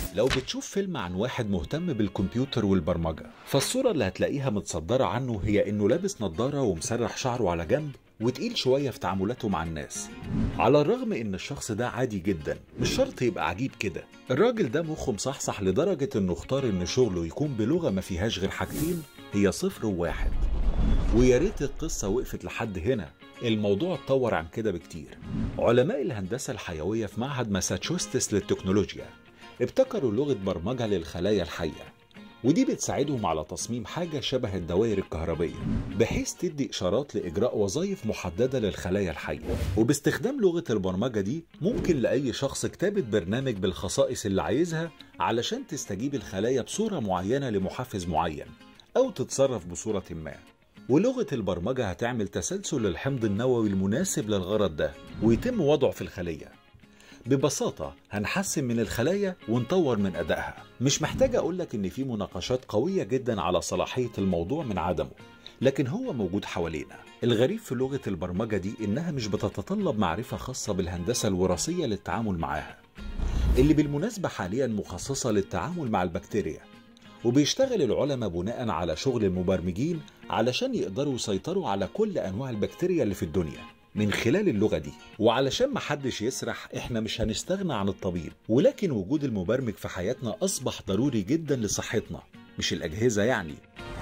لو بتشوف فيلم عن واحد مهتم بالكمبيوتر والبرمجة فالصورة اللي هتلاقيها متصدرة عنه هي إنه لابس نظارة ومسرح شعره على جنب وتقيل شوية في تعاملاته مع الناس على الرغم إن الشخص ده عادي جدا مش شرط يبقى عجيب كده الراجل ده مخه مصحصح لدرجة إنه اختار إن شغله يكون بلغة ما فيهاش غير حاجتين هي صفر وواحد ويا ريت القصة وقفت لحد هنا الموضوع اتطور عن كده بكتير علماء الهندسة الحيوية في معهد ماساتشوستس للتكنولوجيا ابتكروا لغة برمجة للخلايا الحية ودي بتساعدهم على تصميم حاجة شبه الدوائر الكهربية بحيث تدي إشارات لإجراء وظائف محددة للخلايا الحية وباستخدام لغة البرمجة دي ممكن لأي شخص كتابة برنامج بالخصائص اللي عايزها علشان تستجيب الخلايا بصورة معينة لمحفز معين أو تتصرف بصورة ما ولغة البرمجة هتعمل تسلسل للحمض النووي المناسب للغرض ده ويتم وضعه في الخلية ببساطة هنحسن من الخلايا ونطور من أدائها مش محتاج أقولك إن في مناقشات قوية جدا على صلاحية الموضوع من عدمه لكن هو موجود حوالينا الغريب في لغة البرمجة دي إنها مش بتتطلب معرفة خاصة بالهندسة الوراثية للتعامل معاها اللي بالمناسبة حاليا مخصصة للتعامل مع البكتيريا وبيشتغل العلماء بناء على شغل المبرمجين علشان يقدروا يسيطروا على كل أنواع البكتيريا اللي في الدنيا من خلال اللغة دي وعلشان محدش يسرح احنا مش هنستغنى عن الطبيب ولكن وجود المبرمج في حياتنا أصبح ضروري جدا لصحتنا مش الأجهزة يعني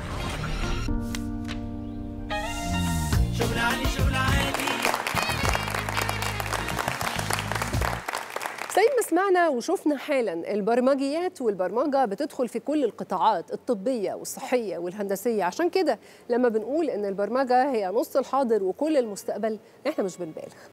شغل عالي شغل عالي زي ما سمعنا وشفنا حالا البرمجيات والبرمجة بتدخل في كل القطاعات الطبية والصحية والهندسية عشان كده لما بنقول إن البرمجة هي نص الحاضر وكل المستقبل إحنا مش بنبالغ